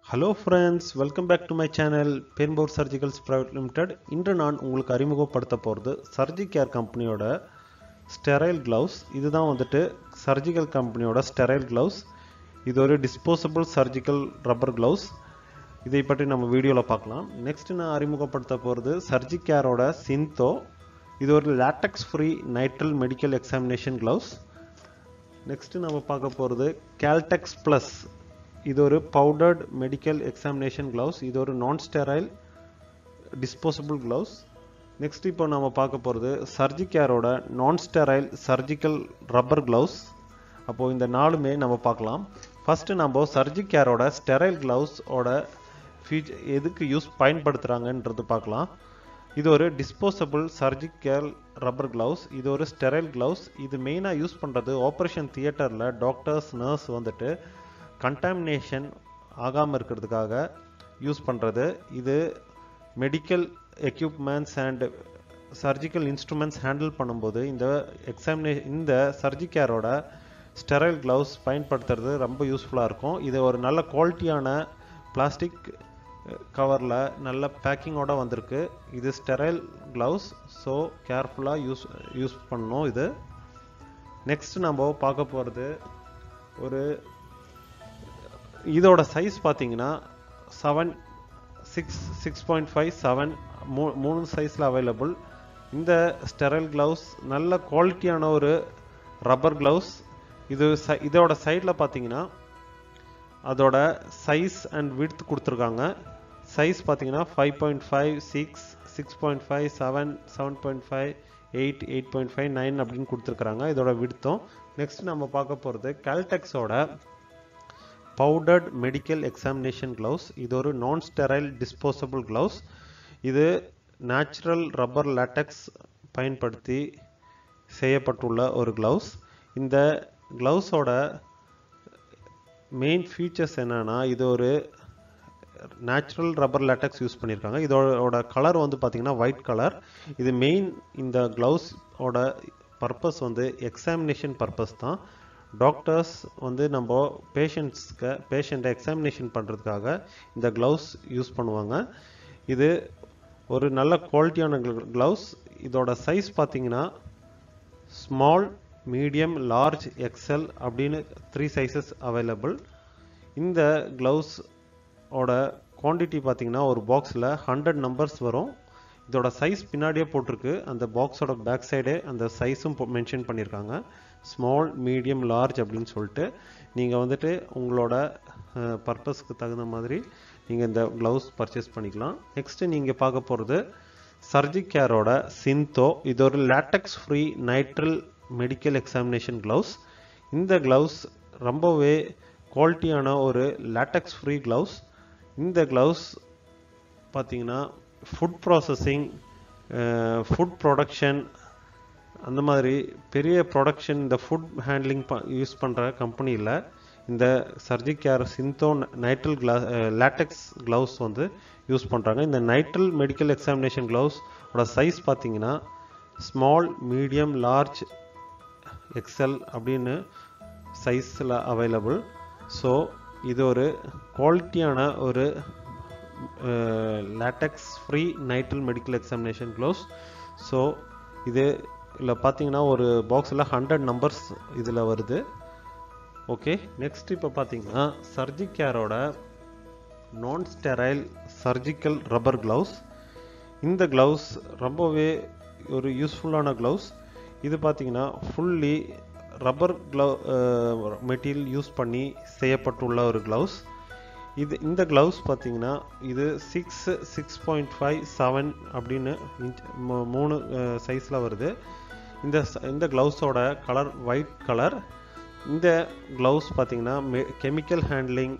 hello friends welcome back to my channel பெரும்போர் surgicals private limited இன்று நான் உங்களுக்கு அறிமுகப்படுத்த போகிறது சர்ஜி கேர் கம்பெனியோட ஸ்டெரைல் க்ளவுஸ் இதுதான் வந்துட்டு சர்ஜிக்கல் கம்பெனியோட ஸ்டெரைல் க்ளவுஸ் இது ஒரு டிஸ்போசபிள் சர்ஜிக்கல் ரப்பர் க்ளவுஸ் இதை பற்றி நம்ம வீடியோவில் பார்க்கலாம் நெக்ஸ்ட் நான் அறிமுகப்படுத்த போகிறது சர்ஜி கேரோட சின்தோ இது ஒரு latex free nitrile medical examination gloves next நம்ம பார்க்க போகிறது கேல்டெக்ஸ் ப்ளஸ் இது ஒரு பவுடர்ட் மெடிக்கல் எக்ஸாமினேஷன் க்ளவுஸ் இது ஒரு non sterile disposable gloves next இப்போ நம்ம பார்க்க போகிறது சர்ஜி கேரோட non sterile surgical rubber gloves அப்போது இந்த நாலுமே நம்ம பார்க்கலாம் ஃபஸ்ட்டு நம்ம சர்ஜி கேரோட ஸ்டெரைல் க்ளவுஸோட ஃபீச் எதுக்கு யூஸ் பயன்படுத்துகிறாங்கன்றது பார்க்கலாம் இது ஒரு டிஸ்போசபிள் சர்ஜிக்கல் ரப்பர் க்ளவுஸ் இது ஒரு ஸ்டெரைல் க்ளவுஸ் இது மெயினாக யூஸ் பண்ணுறது ஆப்ரேஷன் தியேட்டரில் டாக்டர்ஸ் நர்ஸ் வந்துட்டு கண்டாமினேஷன் ஆகாமல் இருக்கிறதுக்காக யூஸ் பண்ணுறது இது medical equipments and surgical instruments handle பண்ணும்போது இந்த எக்ஸாமினே இந்த சர்ஜி கேரோட ஸ்டெரைல் க்ளவுஸ் பயன்படுத்துறது ரொம்ப யூஸ்ஃபுல்லாக இருக்கும் இது ஒரு நல்ல குவாலிட்டியான பிளாஸ்டிக் கவரில் நல்ல பேக்கிங்கோட வந்திருக்கு இது ஸ்டெரைல் க்ளவுஸ் ஸோ கேர்ஃபுல்லாக யூஸ் யூஸ் பண்ணணும் இது நெக்ஸ்ட் நம்ம பார்க்க போகிறது ஒரு இதோட சைஸ் பார்த்தீங்கன்னா seven six six point five seven மூ மூணு சைஸில் அவைலபிள் இந்த ஸ்டெரைல் க்ளவுஸ் நல்ல குவாலிட்டியான ஒரு ரப்பர் க்ளவுஸ் இது ச இதோட சைடில் பார்த்தீங்கன்னா அதோட சைஸ் அண்ட் விட்த் கொடுத்துருக்காங்க சைஸ் பார்த்தீங்கன்னா five point five six six point five seven seven point five eight eight point five nine அப்படின்னு கொடுத்துருக்குறாங்க இதோட விடுத்தம் நெக்ஸ்ட் நம்ம பார்க்க போகிறது கேல்டெக்ஸோட பவுடர்ட் மெடிக்கல் எக்ஸாமினேஷன் க்ளவுஸ் இது ஒரு நான் ஸ்டெரைல் டிஸ்போசபிள் க்ளவுஸ் இது நேச்சுரல் ரப்பர் லேட்டக்ஸ் பயன்படுத்தி செய்யப்பட்டுள்ள ஒரு க்ளவுஸ் இந்த க்ளவுஸோட மெயின் ஃபீச்சர்ஸ் என்னென்னா இது ஒரு நேச்சுரல் ரப்பர் லேட்டக்ஸ் யூஸ் பண்ணியிருக்காங்க இதோட கலர் வந்து பார்த்திங்கன்னா ஒயிட் கலர் இது மெயின் இந்த க்ளவுஸோட பர்பஸ் வந்து எக்ஸாமினேஷன் பர்பஸ் தான் டாக்டர்ஸ் வந்து நம்ம பேஷண்ட்ஸ்க்கு பேஷண்ட்டை எக்ஸாமினேஷன் பண்ணுறதுக்காக இந்த க்ளவுஸ் யூஸ் பண்ணுவாங்க இது ஒரு நல்ல குவாலிட்டியான க்ளவுஸ் இதோட சைஸ் பார்த்தீங்கன்னா ஸ்மால் மீடியம் லார்ஜ் எக்ஸல் அப்படின்னு த்ரீ சைஸஸ் அவைலபிள் இந்த க்ளவுஸ் ஓட குவான்டிட்டி பார்த்தீங்கன்னா ஒரு பாக்ஸில் ஹண்ட்ரட் நம்பர்ஸ் வரும் இதோட சைஸ் பின்னாடியே போட்டிருக்கு அந்த பாக்ஸோட பேக் சைடே அந்த சைஸும் மென்ஷன் பண்ணியிருக்காங்க ஸ்மால் மீடியம் லார்ஜ் அப்படின்னு சொல்லிட்டு நீங்கள் வந்துட்டு உங்களோட பர்பஸ்க்கு தகுந்த மாதிரி நீங்கள் இந்த க்ளவுஸ் பர்ச்சேஸ் பண்ணிக்கலாம் நெக்ஸ்ட்டு நீங்கள் பார்க்க போகிறது சர்ஜி கேரோட சின்தோ இது ஒரு latex free nitrile medical examination gloves இந்த க்ளவுஸ் ரொம்பவே குவாலிட்டியான ஒரு லேட்டக்ஸ் ஃப்ரீ க்ளவுஸ் இந்த க்ளவுஸ் பார்த்தீங்கன்னா ஃபுட் ப்ராசஸிங் ஃபுட் ப்ரொடக்ஷன் அந்த மாதிரி பெரிய ப்ரொடக்ஷன் இந்த ஃபுட் ஹேண்ட்லிங் ப யூஸ் பண்ணுற கம்பெனியில் இந்த சர்ஜி கேர் சிந்தோ நைட்ரல் கிளா லேட்டக்ஸ் க்ளவுஸ் வந்து யூஸ் பண்ணுறாங்க இந்த நைட்ரல் மெடிக்கல் எக்ஸாமினேஷன் க்ளவுஸோட சைஸ் பார்த்தீங்கன்னா ஸ்மால் மீடியம் லார்ஜ் எக்ஸல் அப்படின்னு சைஸில் அவைலபிள் ஸோ இது ஒரு குவாலிட்டியான ஒரு latex free nitrile medical examination gloves so இது இதில் பார்த்தீங்கன்னா ஒரு பாக்ஸில் ஹண்ட்ரட் நம்பர்ஸ் இதில் வருது ஓகே நெக்ஸ்ட் இப்போ பார்த்தீங்கன்னா சர்ஜி கேரோட non sterile surgical rubber gloves இந்த க்ளவுஸ் ரொம்பவே ஒரு யூஸ்ஃபுல்லான க்ளவுஸ் இது பார்த்தீங்கன்னா fully rubber glove material use பண்ணி செய்யப்பட்டுள்ள ஒரு க்ளவுஸ் இது இந்த க்ளவுஸ் பார்த்தீங்கன்னா இது six six point five seven அப்படின்னு மூணு சைஸில் வருது இந்த இந்த க்ளவுஸோட கலர் ஒயிட் கலர் இந்த க்ளவுஸ் பார்த்தீங்கன்னா chemical handling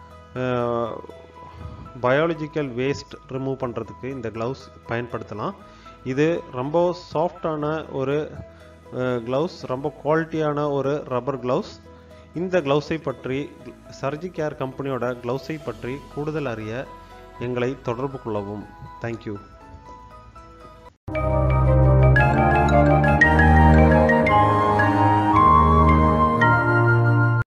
biological waste remove பண்ணுறதுக்கு இந்த க்ளவுஸ் பயன்படுத்தலாம் இது ரொம்ப சாஃப்டான ஒரு க்ளவுஸ் ரொம்ப குவாலிட்டியான ஒரு ரப்பர் க்ளவுஸ் இந்த க்ளவுஸை பற்றி சர்ஜி கேர் கம்பெனியோட க்ளவுஸை பற்றி கூடுதல் அறிய எங்களை தொடர்பு கொள்ளவும் தேங்க்யூ